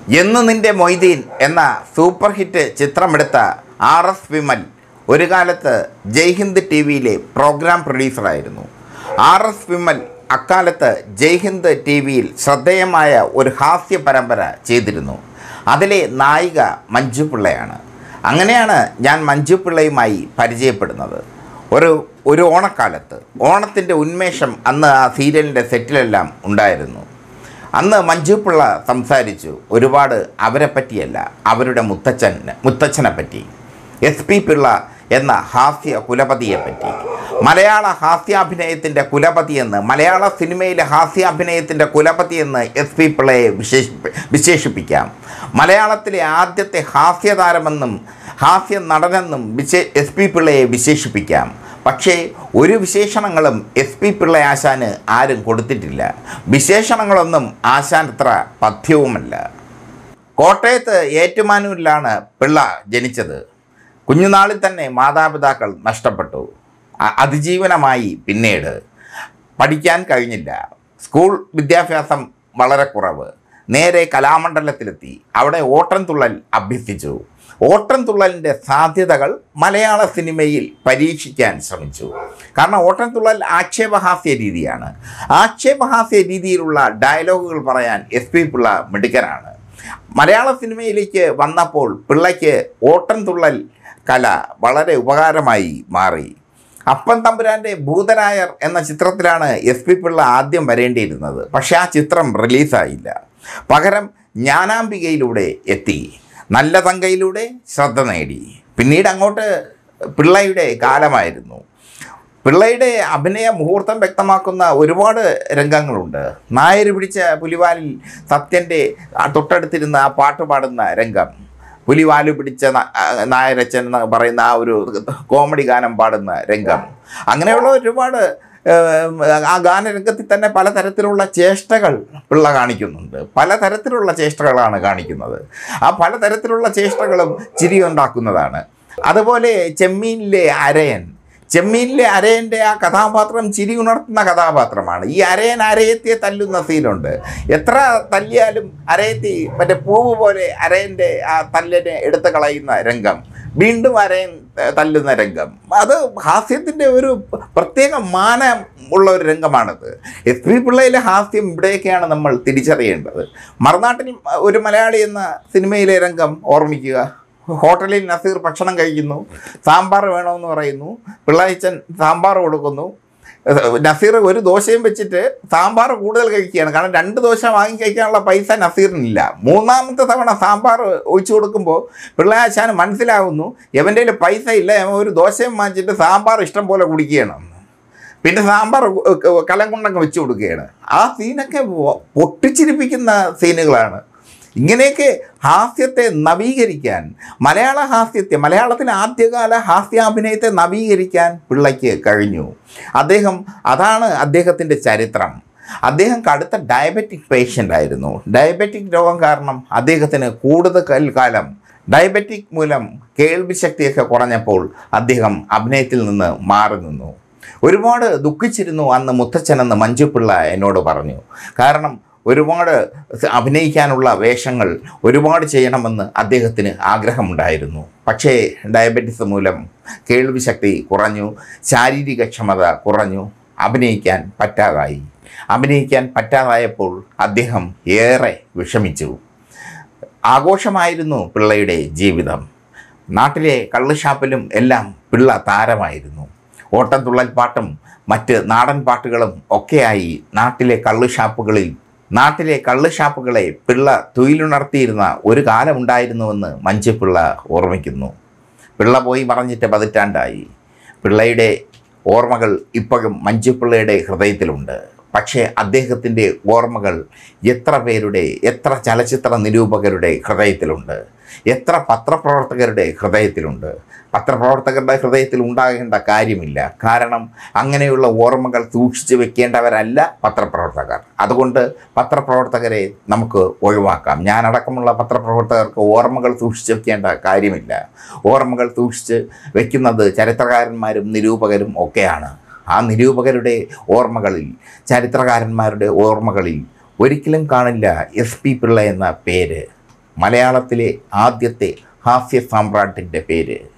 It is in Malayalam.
എന്ന് നിന്റെ മൊയ്തീൻ എന്ന സൂപ്പർ ഹിറ്റ് ചിത്രമെടുത്ത ആർ എസ് വിമൽ ഒരു കാലത്ത് ജയ്ഹിന്ദ് ടി വിയിലെ പ്രോഗ്രാം പ്രൊഡ്യൂസറായിരുന്നു ആർ എസ് വിമൽ അക്കാലത്ത് ജയ്ഹിന്ദ് ടി വിയിൽ ശ്രദ്ധേയമായ ഒരു ഹാസ്യ പരമ്പര ചെയ്തിരുന്നു അതിലെ നായിക മഞ്ജു പിള്ളയാണ് അങ്ങനെയാണ് ഞാൻ മഞ്ജു പിള്ളയുമായി പരിചയപ്പെടുന്നത് ഒരു ഒരു ഓണക്കാലത്ത് ഓണത്തിൻ്റെ ഉന്മേഷം അന്ന് ആ സീരിയലിൻ്റെ സെറ്റിലെല്ലാം ഉണ്ടായിരുന്നു അന്ന് മഞ്ജു പിള്ള സംസാരിച്ചു ഒരുപാട് അവരെ പറ്റിയല്ല അവരുടെ മുത്തച്ഛൻ മുത്തച്ഛനെ പറ്റി എസ് പി പിള്ള എന്ന ഹാസ്യ കുലപതിയെ പറ്റി മലയാള ഹാസ്യാഭിനയത്തിൻ്റെ കുലപതിയെന്ന് മലയാള സിനിമയിലെ ഹാസ്യാഭിനയത്തിൻ്റെ കുലപതിയെന്ന് എസ് പി പിള്ളയെ വിശേഷിപ്പി വിശേഷിപ്പിക്കാം മലയാളത്തിലെ ആദ്യത്തെ ഹാസ്യതാരമെന്നും ഹാസ്യ നടനെന്നും വിശേ എസ് പി പിള്ളയെ വിശേഷിപ്പിക്കാം പക്ഷേ ഒരു വിശേഷണങ്ങളും എസ് പി പിള്ള ആശാന് ആരും കൊടുത്തിട്ടില്ല വിശേഷണങ്ങളൊന്നും ആശാൻ അത്ര പഥ്യവുമല്ല കോട്ടയത്ത് ഏറ്റുമാനൂരിലാണ് പിള്ള ജനിച്ചത് കുഞ്ഞുനാളിൽ തന്നെ മാതാപിതാക്കൾ നഷ്ടപ്പെട്ടു അ- അതിജീവനമായി പിന്നീട് പഠിക്കാൻ കഴിഞ്ഞില്ല സ്കൂൾ വിദ്യാഭ്യാസം വളരെ കുറവ് നേരെ കലാമണ്ഡലത്തിലെത്തി അവിടെ ഓട്ടംതുള്ളൽ അഭ്യസിച്ചു ഓട്ടംതുള്ളലിൻ്റെ സാധ്യതകൾ മലയാള സിനിമയിൽ പരീക്ഷിക്കാൻ ശ്രമിച്ചു കാരണം ഓട്ടംതുള്ളൽ ആക്ഷേപഹാസ്യ രീതിയാണ് ആക്ഷേപഹാസ്യ രീതിയിലുള്ള ഡയലോഗുകൾ പറയാൻ എസ് പി പിള്ള മിടുക്കനാണ് മലയാള സിനിമയിലേക്ക് വന്നപ്പോൾ പിള്ളയ്ക്ക് ഓട്ടംതുള്ളൽ കല വളരെ ഉപകാരമായി മാറി അപ്പൻ തമ്പുരാൻ്റെ ഭൂതനായർ എന്ന ചിത്രത്തിലാണ് എസ് പി പിള്ള ആദ്യം വരേണ്ടിയിരുന്നത് പക്ഷേ ആ ചിത്രം റിലീസായില്ല പകരം ജ്ഞാനാംബികയിലൂടെ എത്തി നല്ല തങ്കയിലൂടെ ശ്രദ്ധ നേടി പിന്നീട് അങ്ങോട്ട് പിള്ളയുടെ കാലമായിരുന്നു പിള്ളയുടെ അഭിനയ മുഹൂർത്തം വ്യക്തമാക്കുന്ന ഒരുപാട് രംഗങ്ങളുണ്ട് നായർ പിടിച്ച പുലിവാലിൽ സത്യൻ്റെ ആ തൊട്ടടുത്തിരുന്ന് ആ പാട്ട് പാടുന്ന രംഗം പുലിവാല് പിടിച്ച ന- ആ നായരച്ചൻ എന്ന് പറയുന്ന ആ ഒരു കോമഡി ഗാനം പാടുന്ന രംഗം അങ്ങനെയുള്ള ഒരുപാട് ഏം, ആ ഗാനരംഗത്തിൽ തന്നെ പലതരത്തിലുള്ള ചേഷ്ടകൾ പിള്ള കാണിക്കുന്നുണ്ട് പലതരത്തിലുള്ള ചേഷ്ടകളാണ് കാണിക്കുന്നത് ആ പലതരത്തിലുള്ള ചേഷ്ടകളും ചിരിയുണ്ടാക്കുന്നതാണ് അതുപോലെ ചെമ്മീനിലെ അരയൻ ചെമ്മീനിലെ അരയൻ്റെ ആ കഥാപാത്രം ചിരി ഉണർത്തുന്ന കഥാപാത്രമാണ് ഈ അരയൻ അരയത്തിയെ തല്ലുന്ന സീനുണ്ട് എത്ര തല്ലിയാലും അരയത്തി മറ്റേ പൂവ് പോലെ അരയൻ്റെ ആ തല്ലിനെ എടുത്തു കളയുന്ന രംഗം വീണ്ടും അരയൻ ഏഹ്, തല്ലുന്ന രംഗം അത് ഹാസ്യത്തിൻ്റെ ഒരു പ്രത്യേക മാനം ഉള്ള ഒരു രംഗമാണത് എസ് പി പിള്ളയിലെ ഹാസ്യം ഇവിടെയൊക്കെയാണ് നമ്മൾ തിരിച്ചറിയേണ്ടത് മറുനാട്ടിൽ ഒരു മലയാളി എന്ന സിനിമയിലെ രംഗം ഓർമ്മിക്കുക ഹോട്ടലിൽ നസീർ ഭക്ഷണം കഴിക്കുന്നു സാമ്പാർ വേണമെന്ന് പറയുന്നു പിള്ളാച്ചൻ സാമ്പാർ കൊടുക്കുന്നു ഏഹ് നസീർ ഒരു ദോശയും വെച്ചിട്ട് സാമ്പാർ കൂടുതൽ കഴിക്കുകയാണ് കാരണം രണ്ട് ദോശ വാങ്ങി കഴിക്കാനുള്ള പൈസ നസീറിനില്ല മൂന്നാമത്തെ തവണ സാമ്പാർ ഒഴിച്ചു കൊടുക്കുമ്പോൾ പിള്ളാച്ചാന് മനസ്സിലാവുന്നു എവൻ്റെ കയ്യിൽ പൈസ ഇല്ല അവൻ ഒരു ദോശയും വാങ്ങിച്ചിട്ട് സാമ്പാർ ഇഷ്ടം പോലെ കുടിക്കുകയാണ് പിന്നെ സാമ്പാർ കലം കൊണ്ടങ്ങ് വെച്ച് കൊടുക്കുകയാണ് ആ സീനൊക്കെ വ- പൊട്ടിച്ചിരിപ്പിക്കുന്ന സീനുകളാണ് ഇങ്ങനെയൊക്കെ ഹാസ്യത്തെ നവീകരിക്കാൻ മലയാള ഹാസ്യത്തെ മലയാളത്തിലെ ആദ്യകാല ഹാസ്യാഭിനയത്തെ നവീകരിക്കാൻ പിള്ളയ്ക്ക് കഴിഞ്ഞു അദ്ദേഹം അതാണ് അദ്ദേഹത്തിൻ്റെ ചരിത്രം അദ്ദേഹം കടുത്ത ഡയബറ്റിക് പേഷ്യൻ്റ് ആയിരുന്നു ഡയബറ്റിക് രോഗം കാരണം അദ്ദേഹത്തിന് കൂടുതൽ കാലം ഡയബറ്റിക് മൂലം കേൾവി ശക്തിയൊക്കെ കുറഞ്ഞപ്പോൾ അദ്ദേഹം അഭിനയത്തിൽ നിന്ന് മാറി നിന്നു ഒരുപാട് ദുഃഖിച്ചിരുന്നു അന്ന് മുത്തച്ഛനെന്ന് മഞ്ജുപിള്ള എന്നോട് പറഞ്ഞു കാരണം ഒരുപാട് സ- അഭിനയിക്കാനുള്ള വേഷങ്ങൾ ഒരുപാട് ചെയ്യണമെന്ന് അദ്ദേഹത്തിന് ആഗ്രഹമുണ്ടായിരുന്നു പക്ഷേ ഡയബറ്റിസ് മൂലം കേൾവി ശക്തി കുറഞ്ഞു ശാരീരിക ക്ഷമത കുറഞ്ഞു അഭിനയിക്കാൻ പറ്റാതായി അഭിനയിക്കാൻ പറ്റാതായപ്പോൾ അദ്ദേഹം ഏറെ വിഷമിച്ചു ആഘോഷമായിരുന്നു പിള്ളയുടെ ജീവിതം നാട്ടിലെ കള്ളുഷാപ്പിലും എല്ലാം പിള്ള താരമായിരുന്നു ഓട്ടംതുള്ളൽ പാട്ടും മറ്റ് നാടൻ പാട്ടുകളും ഒക്കെയായി നാട്ടിലെ കള്ളുഷാപ്പുകളിൽ നാട്ടിലെ കള്ളുഷാപ്പുകളെ പിള്ള തൊഴിലുണർത്തിയിരുന്ന ഒരു കാലമുണ്ടായിരുന്നുവെന്ന് മഞ്ജുപിള്ള ഓർമ്മിക്കുന്നു പിള്ള പോയി പറഞ്ഞിട്ട് പതിറ്റാണ്ടായി പിള്ളയുടെ ഓർമ്മകൾ ഇപ്പോഴും മഞ്ജുപിള്ളയുടെ ഹൃദയത്തിലുണ്ട് പക്ഷേ അദ്ദേഹത്തിൻ്റെ ഓർമ്മകൾ എത്ര പേരുടെ എത്ര ചലച്ചിത്ര നിരൂപകരുടെ ഹൃദയത്തിലുണ്ട് എത്ര പത്രപ്രവർത്തകരുടെ ഹൃദയത്തിലുണ്ട് പത്രപ്രവർത്തകരുടെ ഹൃദയത്തിൽ ഉണ്ടാകേണ്ട കാര്യമില്ല കാരണം അങ്ങനെയുള്ള ഓർമ്മകൾ സൂക്ഷിച്ചു വെക്കേണ്ടവരല്ല പത്രപ്രവർത്തകർ അതുകൊണ്ട് പത്രപ്രവർത്തകരെ നമുക്ക് ഒഴിവാക്കാം ഞാനടക്കമുള്ള പത്രപ്രവർത്തകർക്ക് ഓർമ്മകൾ സൂക്ഷിച്ചു വെക്കേണ്ട കാര്യമില്ല ഓർമ്മകൾ സൂക്ഷിച്ച് വെക്കുന്നത് ചരിത്രകാരന്മാരും നിരൂപകരും ഒക്കെയാണ് ആ നിരൂപകരുടെ ഓർമ്മകളിൽ ചരിത്രകാരന്മാരുടെ ഓർമ്മകളിൽ ഒരിക്കലും കാണില്ല എസ് പി പിള്ള എന്ന പേര് മലയാളത്തിലെ ആദ്യത്തെ ഹാസ്യ സാമ്രാട്ടിൻ്റെ പേര്